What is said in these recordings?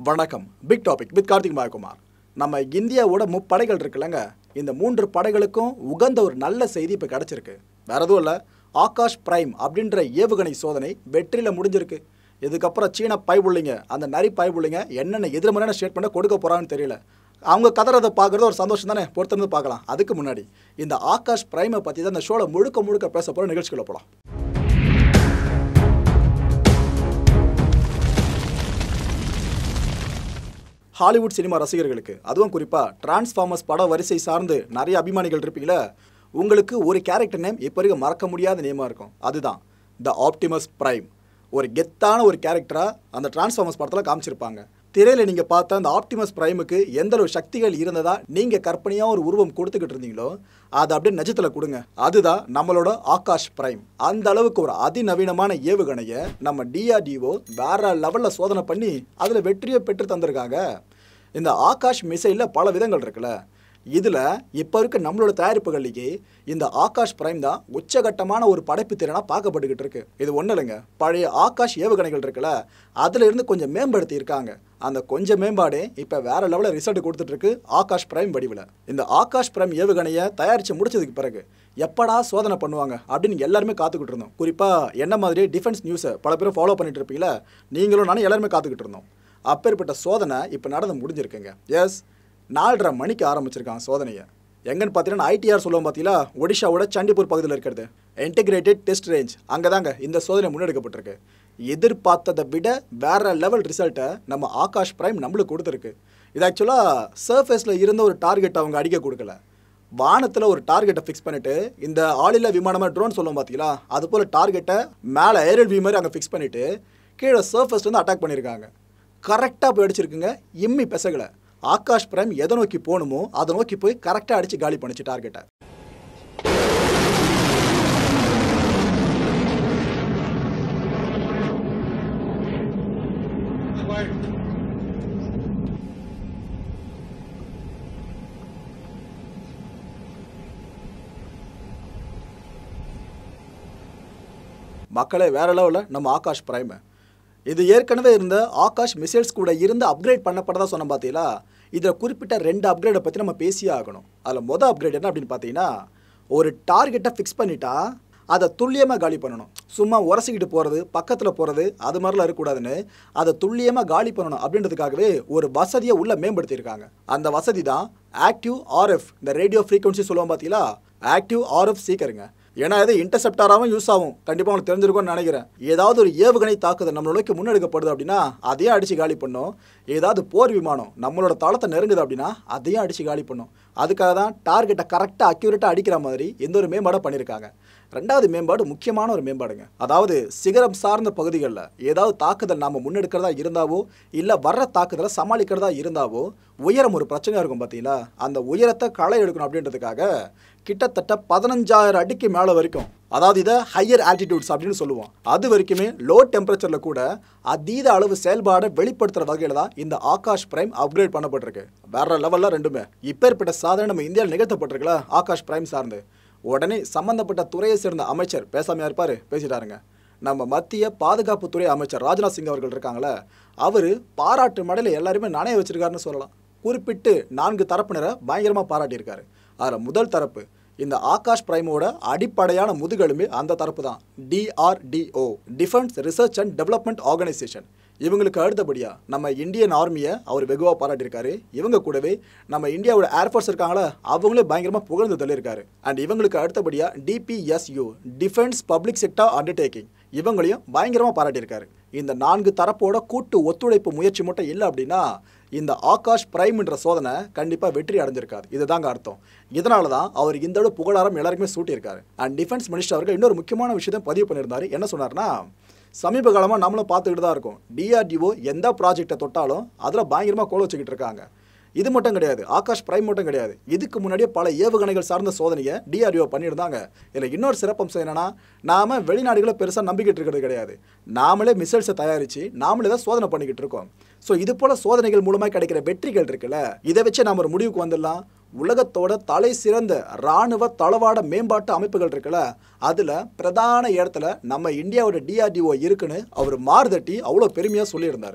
வணக்கம் big topic with Karthik Mayakumar நம்ம இந்தியாவோட முப்படைகள் இருக்குல்லங்க இந்த மூன்று படைகளுக்கும் உகந்த ஒரு நல்ல செய்தி இப்போ கிடச்சிருக்கு வேற எதுவும் இல்லை ஆகாஷ் பிரைம் அப்படின்ற ஏவுகணை சோதனை வெற்றியில் முடிஞ்சிருக்கு இதுக்கப்புறம் சீன பைபுள்ளிங்க அந்த நரி பைபுள்ளிங்க என்னென்ன எதிர்மறையான ஸ்டேட்மெண்ட்டை கொடுக்க போகிறான்னு தெரியல அவங்க கதறதை பார்க்குறது ஒரு சந்தோஷம் தானே பொறுத்திருந்து பார்க்கலாம் அதுக்கு முன்னாடி இந்த ஆகாஷ் பிரைமை பற்றி தான் இந்த ஷோவில் முழுக்க முழுக்க பேச போகிற நிகழ்ச்சிக்குள்ள போகலாம் ஹாலிவுட் சினிமா ரசிகர்களுக்கு அதுவும் குறிப்பாக டிரான்ஸ்ஃபார்மர்ஸ் பட வரிசை சார்ந்து நிறைய அபிமானிகள் இருப்பீங்களே உங்களுக்கு ஒரு கேரக்டர் நேம் இப்போ வரைக்கும் மறக்க முடியாத நேமாக இருக்கும் அதுதான் த ஆப்டிமஸ் பிரைம் ஒரு கெத்தான ஒரு கேரக்டராக அந்த டிரான்ஸ்ஃபார்மர்ஸ் படத்தில் காமிச்சிருப்பாங்க திரையில் நீங்கள் பார்த்த அந்த ஆப்டிமஸ் பிரைமுக்கு எந்த அளவு சக்திகள் இருந்ததா நீங்கள் கற்பனையாக ஒரு உருவம் கொடுத்துக்கிட்டு இருந்தீங்களோ அதை அப்படியே நிஜத்தில் கொடுங்க அதுதான் நம்மளோட ஆகாஷ் பிரைம் அந்த அளவுக்கு ஒரு அதிநவீனமான ஏவுகணையை நம்ம டிஆர்டிஓ வேற லெவலில் சோதனை பண்ணி அதில் வெற்றியை பெற்று தந்திருக்காங்க இந்த ஆகாஷ் மிசைலில் பல விதங்கள் இருக்குல்ல இதில் இப்போ இருக்க நம்மளோட தயாரிப்புகள்லேயே இந்த ஆகாஷ் பிரைம் தான் உச்சகட்டமான ஒரு படைப்பு திறனாக பார்க்கப்பட்டுக்கிட்டு இருக்கு இது ஒன்றும் இல்லைங்க பழைய ஆகாஷ் ஏவுகணைகள் இருக்குல்ல அதில் இருந்து கொஞ்சம் மேம்படுத்தி இருக்காங்க அந்த கொஞ்சம் மேம்பாடு இப்போ வேற லெவலில் ரிசல்ட் கொடுத்துட்டு இருக்கு ஆகாஷ் பிரைம் வடிவில் இந்த ஆகாஷ் பிரைம் ஏவுகணையை தயாரித்து முடிச்சதுக்கு பிறகு எப்படா சோதனை பண்ணுவாங்க அப்படின்னு எல்லாருமே காத்துக்கிட்டு இருந்தோம் குறிப்பாக என்ன மாதிரி டிஃபென்ஸ் நியூஸை பல பேரும் ஃபாலோ பண்ணிட்டு இருப்பீங்களா நீங்களும் நானும் எல்லாருமே காத்துக்கிட்டு இருந்தோம் அப்பேற்பட்ட சோதனை இப்போ நடந்து முடிஞ்சிருக்குங்க எஸ் நாலரை மணிக்கு ஆரம்பிச்சிருக்காங்க சோதனையை எங்கன்னு பார்த்தீங்கன்னா ஐடிஆர் சொல்லுவோம் பார்த்தீங்களா ஒடிஷாவோட சண்டிப்பூர் பகுதியில் இருக்கிறது இன்டிகிரேட்டட் டெஸ்ட் ரேஞ்ச் அங்கே தாங்க இந்த சோதனை முன்னெடுக்கப்பட்டிருக்கு எதிர்பார்த்ததை விட வேற லெவல் ரிசல்ட்டை நம்ம ஆகாஷ் பிரைம் நம்மளுக்கு கொடுத்துருக்கு இது ஆக்சுவலாக சர்ஃபேஸில் இருந்த ஒரு டார்கெட் அவங்க அடிக்க கொடுக்கல வானத்தில் ஒரு டார்கெட்டை ஃபிக்ஸ் பண்ணிட்டு இந்த ஆளில்லா விமானமாக ட்ரோன் சொல்லுவோம் பார்த்தீங்களா அது போல் டார்கெட்டை மேலே ஏரல் வியூ மாதிரி அங்கே ஃபிக்ஸ் பண்ணிவிட்டு கீழே சர்ஃபேஸ்லேருந்து அட்டாக் பண்ணியிருக்காங்க கரெக்டாக போய் அடிச்சிருக்குங்க இம்மி பெசகலை ஆகாஷ் பிரைம் எதை நோக்கி போகணுமோ அதை நோக்கி போய் கரெக்டாக அடித்து காலி பண்ணிச்சு டார்கெட்டை மக்களே வேற லெவலில் நம்ம ஆகாஷ் பிரைம் இது ஏற்கனவே இருந்த ஆகாஷ் மிசைல்ஸ் கூட இருந்து அப்கிரேட் பண்ணப்பட்டதா சொன்ன பார்த்தீங்களா இதில் குறிப்பிட்ட ரெண்டு அப்கிரேடை பற்றி நம்ம பேசியே ஆகணும் அதில் மொதல் அப்கிரேட் என்ன அப்படின்னு பார்த்தீங்கன்னா ஒரு டார்கெட்டை ஃபிக்ஸ் பண்ணிட்டா அதை துல்லியமாக காலி பண்ணணும் சும்மா உரசிக்கிட்டு போகிறது பக்கத்தில் போகிறது அது மாதிரிலாம் இருக்கக்கூடாதுன்னு அதை துல்லியமாக காலி பண்ணணும் அப்படின்றதுக்காகவே ஒரு வசதியை உள்ள மேம்படுத்தியிருக்காங்க அந்த வசதி தான் ஆக்டிவ் ஆர்எஃப் இந்த ரேடியோ ஃப்ரீக்வன்சி சொல்லுவோம் பார்த்தீங்களா ஆக்டிவ் ஆர்எஃப் சீக்கருங்க ஏன்னா இது இன்டர்செப்டாராகவும் யூஸ் ஆகும் கண்டிப்பாக உங்களுக்கு தெரிஞ்சிருக்கும்னு நினைக்கிறேன் ஏதாவது ஒரு ஏவுகணை தாக்குதல் நம்மளை நோக்கி முன்னெடுக்கப்படுது அப்படின்னா அதையும் அடித்து காலி பண்ணும் ஏதாவது போர் விமானம் நம்மளோட தளத்தை நெருங்குது அப்படின்னா அதையும் அடித்து காலி பண்ணும் அதுக்காக தான் டார்கெட்டை கரெக்டாக அக்யூரேட்டாக அடிக்கிற மாதிரி எந்த ஒரு மேம்பாடை பண்ணியிருக்காங்க ரெண்டாவது மேம்பாடு முக்கியமான ஒரு மேம்பாடுங்க அதாவது சிகரம் சார்ந்த பகுதிகளில் ஏதாவது தாக்குதல் நாம் முன்னெடுக்கிறதா இருந்தாவோ இல்லை வர்ற தாக்குதலை சமாளிக்கிறதா இருந்தாவோ உயரம் ஒரு பிரச்சனையாக இருக்கும் பார்த்தீங்களா அந்த உயரத்தை களை எடுக்கணும் அப்படின்றதுக்காக கிட்டத்தட்ட பதினஞ்சாயிரம் அடிக்கு மேலே வரைக்கும் அதாவது இதை ஹையர் ஆல்டிடியூட்ஸ் அப்படின்னு சொல்லுவோம் அது வரைக்குமே லோ டெம்பரேச்சரில் கூட அதீத அளவு செயல்பாடை வெளிப்படுத்துகிற வகையில் தான் இந்த ஆகாஷ் பிரைம் அப்கிரேட் பண்ணப்பட்டிருக்கு வேற லெவலில் ரெண்டுமே இப்பேற்பட்ட சாதனை நம்ம இந்தியாவில் நிகழ்த்தப்பட்டிருக்கல ஆகாஷ் பிரைம் சார்ந்து உடனே சம்பந்தப்பட்ட துறையை சேர்ந்த அமைச்சர் பேசாமையா இருப்பாரு பேசிட்டாருங்க நம்ம மத்திய பாதுகாப்புத்துறை அமைச்சர் ராஜ்நாத் சிங் அவர்கள் இருக்காங்களே அவர் பாராட்டு மடையில் எல்லாருமே நாணய வச்சிருக்காருன்னு சொல்லலாம் குறிப்பிட்டு நான்கு தரப்பினரை பயங்கரமாக பாராட்டியிருக்காரு அதில் முதல் தரப்பு இந்த ஆகாஷ் பிரைமோட அடிப்படையான முதுகெலும்பு அந்த தரப்பு தான் DRDO defence research and development organisation இவங்களுக்கு அடுத்தபடியாக நம்ம இந்தியன் ஆர்மியை அவர் வெகுவாக பாராட்டியிருக்காரு இவங்க கூடவே நம்ம இந்தியாவோட ஏர்ஃபோர்ஸ் இருக்காங்களா அவங்களே பயங்கரமாக புகழ்ந்து தள்ளியிருக்காரு அண்ட் இவங்களுக்கு அடுத்தபடியாக DPSU defence public sector undertaking இவங்களையும் பயங்கரமாக பாராட்டியிருக்காரு இந்த நான்கு தரப்போட கூட்டு ஒத்துழைப்பு முயற்சி மட்டும் இல்லை அப்படின்னா இந்த ஆகாஷ் பிரைம்ன்ற சோதனை கண்டிப்பாக வெற்றி அடைஞ்சிருக்காது இதுதாங்க அர்த்தம் இதனால தான் அவர் இந்த அளவு புகழாரம் எல்லாருக்குமே சூட்டியிருக்காரு அண்ட் டிஃபென்ஸ் மினிஸ்டர் அவர்கள் இன்னொரு முக்கியமான விஷயத்தை பதிவு பண்ணியிருந்தாரு என்ன சொன்னார்னா சமீப காலமாக நம்மளும் பார்த்துக்கிட்டு தான் இருக்கோம் டிஆர்டிஓ எந்த ப்ராஜெக்டை தொட்டாலும் அதில் பயங்கரமாக கோல வச்சுக்கிட்டு இருக்காங்க இது மட்டும் கிடையாது ஆகாஷ் பிரைம் மட்டும் கிடையாது இதுக்கு முன்னாடியே பல ஏவுகணைகள் சார்ந்த சோதனையை டிஆர்டிஓ பண்ணியிருந்தாங்க இதில் இன்னொரு சிறப்பம்சம் என்னன்னா நாம வெளிநாடுகளை பெருசாக நம்பிக்கிட்டு இருக்கிறது கிடையாது நாமளே மிசைல்ஸை தயாரித்து நாமளே தான் சோதனை பண்ணிக்கிட்டு இருக்கோம் ஸோ இது போல சோதனைகள் மூலமாக கிடைக்கிற வெற்றிகள் இருக்குல்ல இதை வச்சு நாம் ஒரு முடிவுக்கு வந்துடலாம் உலகத்தோட தலை சிறந்த இராணுவ தளவாட மேம்பாட்டு அமைப்புகள் இருக்குல்ல அதில் பிரதான இடத்துல நம்ம இந்தியாவோட டிஆர்டிஓ இருக்குன்னு அவர் மார்தட்டி அவ்வளோ பெருமையாக சொல்லியிருந்தாரு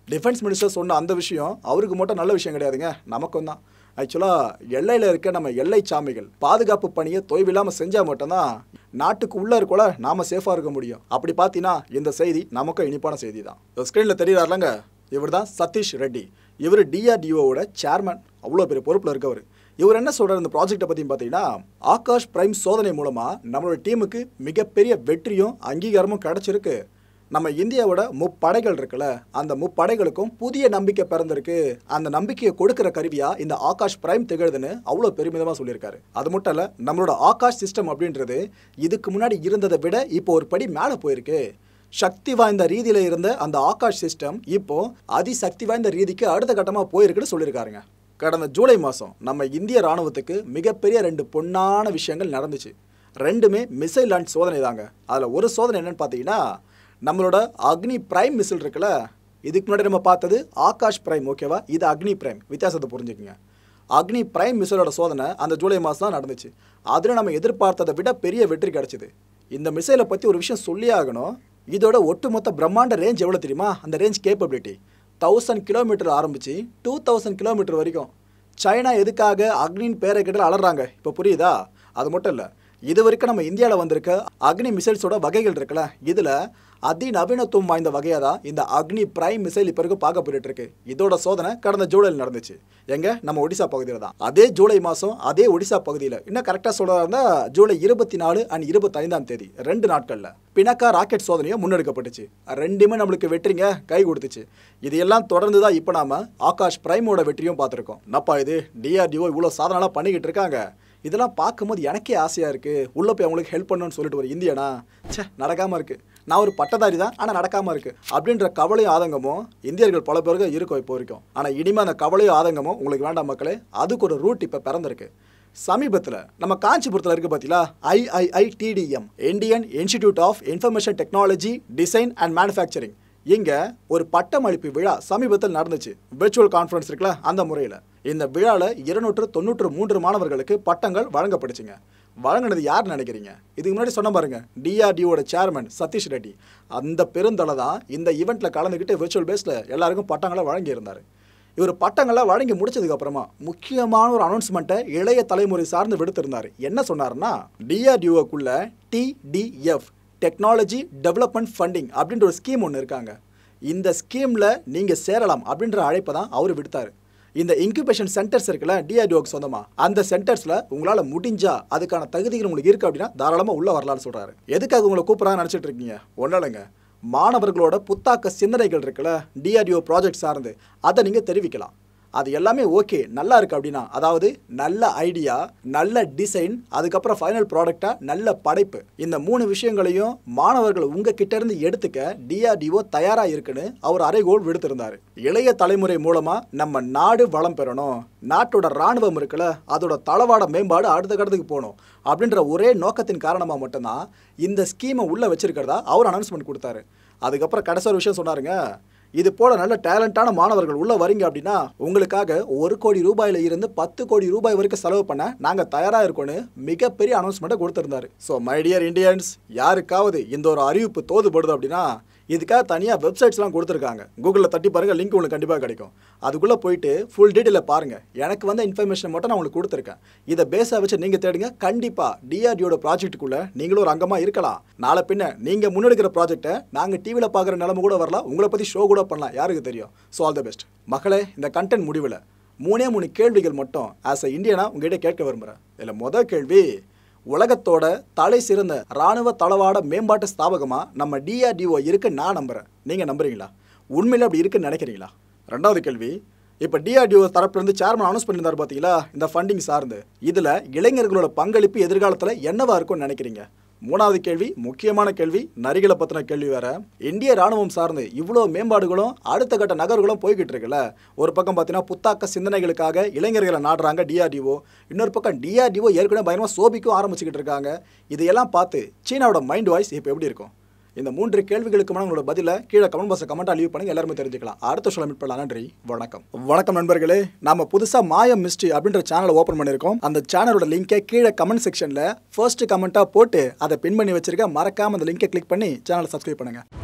டிஃபென்ஸ் மினிஸ்டர் சொன்ன அந்த விஷயம் அவருக்கு மட்டும் நல்ல விஷயம் கிடையாதுங்க நமக்கும் தான் ஆக்சுவலாக எல்லையில் இருக்க நம்ம எல்லை சாமிகள் பாதுகாப்பு பணியை தொய்வில்லாமல் செஞ்சால் மட்டும்தான் நாட்டுக்கு உள்ளே இருக்கோல நாம சேஃபாக இருக்க முடியும் அப்படி பார்த்தீங்கன்னா இந்த செய்தி நமக்கும் இனிப்பான செய்தி தான் ஸ்க்ரீனில் தெரியுறாருலங்க இவர் தான் சதீஷ் ரெட்டி இவர் டிஆர்டிஓவோட சேர்மன் அவ்வளோ பெரிய பொறுப்பில் இருக்கவர் இவர் என்ன சொல்கிறார் இந்த ப்ராஜெக்ட்டை பற்றி பார்த்தீங்கன்னா ஆகாஷ் பிரைம் சோதனை மூலமாக நம்மளோட டீமுக்கு மிகப்பெரிய வெற்றியும் அங்கீகாரமும் கிடைச்சிருக்கு நம்ம இந்தியாவோட முப்படைகள் இருக்குல்ல அந்த முப்படைகளுக்கும் புதிய நம்பிக்கை பிறந்திருக்கு அந்த நம்பிக்கையை கொடுக்கிற கருவியா இந்த ஆகாஷ் பிரைம் திகழுதுன்னு அவ்வளோ பெருமிதமாக சொல்லியிருக்காரு அது மட்டும் இல்லை நம்மளோட ஆகாஷ் சிஸ்டம் அப்படின்றது இதுக்கு முன்னாடி இருந்ததை விட இப்போ ஒரு படி மேலே போயிருக்கு சக்தி வாய்ந்த ரீதியில இருந்த அந்த ஆகாஷ் சிஸ்டம் இப்போ அதிசக்தி வாய்ந்த ரீதிக்கு அடுத்த கட்டமாக போயிருக்குன்னு சொல்லியிருக்காருங்க கடந்த ஜூலை மாதம் நம்ம இந்திய ராணுவத்துக்கு மிகப்பெரிய ரெண்டு பொன்னான விஷயங்கள் நடந்துச்சு ரெண்டுமே மிசைல் லான்ச் சோதனை தாங்க அதில் ஒரு சோதனை என்னன்னு பார்த்தீங்கன்னா நம்மளோட அக்னி பிரைம் மிசில் இருக்குல்ல இதுக்கு முன்னாடி நம்ம பார்த்தது ஆகாஷ் பிரைம் ஓகேவா இது அக்னி பிரைம் வித்தியாசத்தை புரிஞ்சுக்குங்க அக்னி பிரைம் மிசைலோட சோதனை அந்த ஜூலை மாதம் தான் நடந்துச்சு அதில் நம்ம எதிர்பார்த்ததை விட பெரிய வெற்றி கிடைச்சிது இந்த மிசைலை பற்றி ஒரு விஷயம் சொல்லியே ஆகணும் இதோட ஒட்டுமொத்த பிரம்மாண்ட ரேஞ்ச் எவ்வளோ தெரியுமா அந்த ரேஞ்ச் கேப்பபிலிட்டி தௌசண்ட் கிலோமீட்டர் ஆரம்பித்து டூ தௌசண்ட் கிலோமீட்டர் வரைக்கும் சைனா எதுக்காக அக்னின் பேரை கேட்டு அலறாங்க இப்போ புரியுதா அது மட்டும் இல்லை இது வரைக்கும் நம்ம இந்தியாவில் வந்திருக்க அக்னி மிசைல்ஸோட வகைகள் இருக்குல்ல இதில் அதிநவீனத்துவம் வாய்ந்த வகையாக தான் இந்த அக்னி பிரைம் மிசைல் இப்போ வரைக்கும் பார்க்கப்பட்டு இருக்கு இதோட சோதனை கடந்த ஜூலையில் நடந்துச்சு எங்க நம்ம ஒடிசா பகுதியில் தான் அதே ஜூலை மாதம் அதே ஒடிசா பகுதியில் இன்னும் கரெக்டாக சொல்கிறதா இருந்தால் ஜூலை இருபத்தி நாலு அண்ட் இருபத்தைந்தாம் தேதி ரெண்டு நாட்களில் பினாக்கா ராக்கெட் சோதனையும் முன்னெடுக்கப்பட்டுச்சு ரெண்டுமே நம்மளுக்கு வெற்றிங்க கை கொடுத்துச்சு இது எல்லாம் தொடர்ந்து தான் இப்போ நாம ஆகாஷ் பிரைமோட வெற்றியும் பார்த்துருக்கோம் என்னப்பா இது டிஆர்டிஓ இவ்வளோ சாதனைலாம் பண்ணிக்கிட்டு இருக்காங்க இதெல்லாம் பார்க்கும்போது எனக்கே ஆசையாக இருக்குது உள்ளே போய் அவங்களுக்கு ஹெல்ப் பண்ணணும்னு சொல்லிட்டு ஒரு இந்தியனா ச்சே நடக்காமல் இருக்குது நான் ஒரு பட்டதாரி தான் ஆனால் நடக்காமல் இருக்குது அப்படின்ற கவலையும் ஆதங்கமும் இந்தியர்கள் பல பேருக்கு இருக்கும் இப்போ வரைக்கும் ஆனால் இனிமேல் அந்த கவலையும் ஆதங்கமும் உங்களுக்கு வேண்டாம் மக்களே அதுக்கு ஒரு ரூட் இப்போ பிறந்திருக்கு சமீபத்தில் நம்ம காஞ்சிபுரத்தில் இருக்கு பார்த்தீங்களா IIITDM Indian institute of information technology design and manufacturing இங்கே ஒரு பட்டமளிப்பு விழா சமீபத்தில் நடந்துச்சு விர்ச்சுவல் கான்ஃபரன்ஸ் இருக்குல்ல அந்த முறையில் இந்த விழாவில் இருநூற்று தொண்ணூற்று மூன்று மாணவர்களுக்கு பட்டங்கள் வழங்கப்பட்டுச்சுங்க வழங்கினது யார் நினைக்கிறீங்க இதுக்கு முன்னாடி சொன்ன பாருங்க டிஆர்டிஓட சேர்மன் சதீஷ் ரெட்டி அந்த பெருந்தலை தான் இந்த ஈவெண்ட்டில் கலந்துக்கிட்டு விர்ச்சுவல் பேஸில் எல்லாருக்கும் பட்டங்களை வழங்கியிருந்தார் இவர் பட்டங்களை வழங்கி முடிச்சதுக்கு அப்புறமா முக்கியமான ஒரு அனௌன்ஸ்மெண்ட்டை இளைய தலைமுறை சார்ந்து விடுத்திருந்தார் என்ன சொன்னார்னா டிஆர்டிஓக்குள்ள டிடிஎஃப் டெக்னாலஜி டெவலப்மெண்ட் ஃபண்டிங் அப்படின்ற ஒரு ஸ்கீம் ஒன்று இருக்காங்க இந்த ஸ்கீமில் நீங்கள் சேரலாம் அப்படின்ற அழைப்பை தான் அவர் விடுத்தார் இந்த இன்குபேஷன் சென்டர்ஸ் இருக்குல்ல டிஆர்டிஓக்கு சொந்தமாக அந்த சென்டர்ஸில் உங்களால் முடிஞ்சா அதுக்கான தகுதிகள் உங்களுக்கு இருக்குது அப்படின்னா தாராளமாக உள்ளே வரலாம்னு சொல்கிறாரு எதுக்காக உங்களை கூப்பிட்றான்னு நினச்சிட்டு இருக்கீங்க ஒன்றும் இல்லைங்க மாணவர்களோட புத்தாக்க சிந்தனைகள் இருக்குல்ல டிஆர்டிஓ ப்ராஜெக்ட் சார்ந்து அதை நீங்கள் தெரிவிக்கலாம் அது எல்லாமே ஓகே நல்லா இருக்கு அப்படின்னா அதாவது நல்ல ஐடியா நல்ல டிசைன் அதுக்கப்புறம் ஃபைனல் ப்ராடக்டாக நல்ல படைப்பு இந்த மூணு விஷயங்களையும் மாணவர்கள் உங்க கிட்ட இருந்து எடுத்துக்க டிஆர்டிஓ தயாரா இருக்குன்னு அவர் அறைகோல் விடுத்திருந்தாரு இளைய தலைமுறை மூலமா நம்ம நாடு வளம் பெறணும் நாட்டோட ராணுவம் இருக்குல்ல அதோட தளவாட மேம்பாடு அடுத்த கட்டத்துக்கு போகணும் அப்படின்ற ஒரே நோக்கத்தின் காரணமாக மட்டும்தான் இந்த ஸ்கீமை உள்ள வச்சிருக்கிறதா அவர் அனௌன்ஸ்மெண்ட் கொடுத்தாரு அதுக்கப்புறம் கடைசி ஒரு விஷயம் சொன்னாருங்க இது போல நல்ல டேலண்டான மாணவர்கள் உள்ள வரீங்க அப்படின்னா உங்களுக்காக ஒரு கோடி ரூபாயில இருந்து பத்து கோடி ரூபாய் வரைக்கும் செலவு பண்ண நாங்க தயாரா இருக்கோம்னு மிகப்பெரிய அனௌன்ஸ்மெண்ட்டை கொடுத்திருந்தாரு ஸோ மை டியர் இந்தியன்ஸ் யாருக்காவது இந்த ஒரு அறிவிப்பு தோதுபடுது அப்படின்னா இதுக்காக தனியாக வெப்சைட்ஸ்லாம் கொடுத்துருக்காங்க கூகுளில் தட்டி பாருங்கள் லிங்க் உங்களுக்கு கண்டிப்பாக கிடைக்கும் அதுக்குள்ளே போயிட்டு ஃபுல் டீட்டெயிலில் பாருங்கள் எனக்கு வந்த இன்ஃபர்மேஷன் மட்டும் நான் உங்களுக்கு கொடுத்துருக்கேன் இதை பேஸாக வச்சு நீங்கள் தேடுங்க கண்டிப்பாக டிஆர்டியோட ப்ராஜெக்ட்டுக்குள்ளே நீங்களும் ஒரு அங்கமாக இருக்கலாம் நாளை பின்ன நீங்கள் முன்னெடுக்கிற ப்ராஜெக்ட்டை நாங்கள் டிவியில் பார்க்குற நிலம கூட வரலாம் உங்களை பற்றி ஷோ கூட பண்ணலாம் யாருக்கு தெரியும் ஸோ ஆல் த பெஸ்ட் மக்களே இந்த கண்டென்ட் முடிவில் மூணே மூணு கேள்விகள் மட்டும் ஆஸ் அ இந்தியனா உங்ககிட்ட கேட்க விரும்புகிறேன் இதில் மொதல் கேள்வி உலகத்தோட தலை சிறந்த ராணுவ தளவாட மேம்பாட்டு ஸ்தாபகமாக நம்ம டிஆர்டிஓ இருக்கு நான் நம்புகிறேன் நீங்கள் நம்புறீங்களா உண்மையில் அப்படி இருக்குன்னு நினைக்கிறீங்களா ரெண்டாவது கேள்வி இப்போ டிஆர்டிஓ தரப்புலேருந்து சேர்மன் அனௌன்ஸ் பண்ணியிருந்தார் பார்த்தீங்களா இந்த ஃபண்டிங் சார்ந்து இதில் இளைஞர்களோட பங்களிப்பு எதிர்காலத்தில் என்னவா இருக்கும்னு நினைக்கிறீங்க மூணாவது கேள்வி முக்கியமான கேள்வி நரிகளை பற்றின கேள்வி வேற இந்திய ராணுவம் சார்ந்து இவ்வளோ மேம்பாடுகளும் அடுத்த கட்ட நகர்களும் போய்கிட்டு இருக்குல்ல ஒரு பக்கம் பார்த்தீங்கன்னா புத்தாக்க சிந்தனைகளுக்காக இளைஞர்களை நாடுறாங்க டிஆர்டிஓ இன்னொரு பக்கம் டிஆர்டிஓ ஏற்கனவே பயங்கரமாக சோபிக்கும் ஆரம்பிச்சுக்கிட்டு இருக்காங்க இதையெல்லாம் பார்த்து சீனாவோட மைண்ட் வாய்ஸ் இப்போ எப்படி இருக்கும் இந்த மூன்று கேள்விகளுக்கு உங்களோட பதில கீழே கமெண்ட் பாக்ஸில் கமெண்ட் லீவ் பண்ணுங்க எல்லாருமே தெரிஞ்சுக்கலாம் அடுத்த சொல்ல மீட் பண்ணலாம் நன்றி வணக்கம் வணக்கம் நண்பர்களே நாம புதுசாக மாயம் மிஸ்ட்ரி அப்படின்ற சேனலை ஓப்பன் பண்ணியிருக்கோம் அந்த சேனலோட லிங்கை கீழே கமெண்ட் செக்ஷனில் ஃபர்ஸ்ட் கமெண்ட்டாக போட்டு அதை பின் பண்ணி வச்சிருக்க மறக்காம அந்த லிங்கை கிளிக் பண்ணி சேனலை சப்ஸ்கிரைப் பண்ணுங்க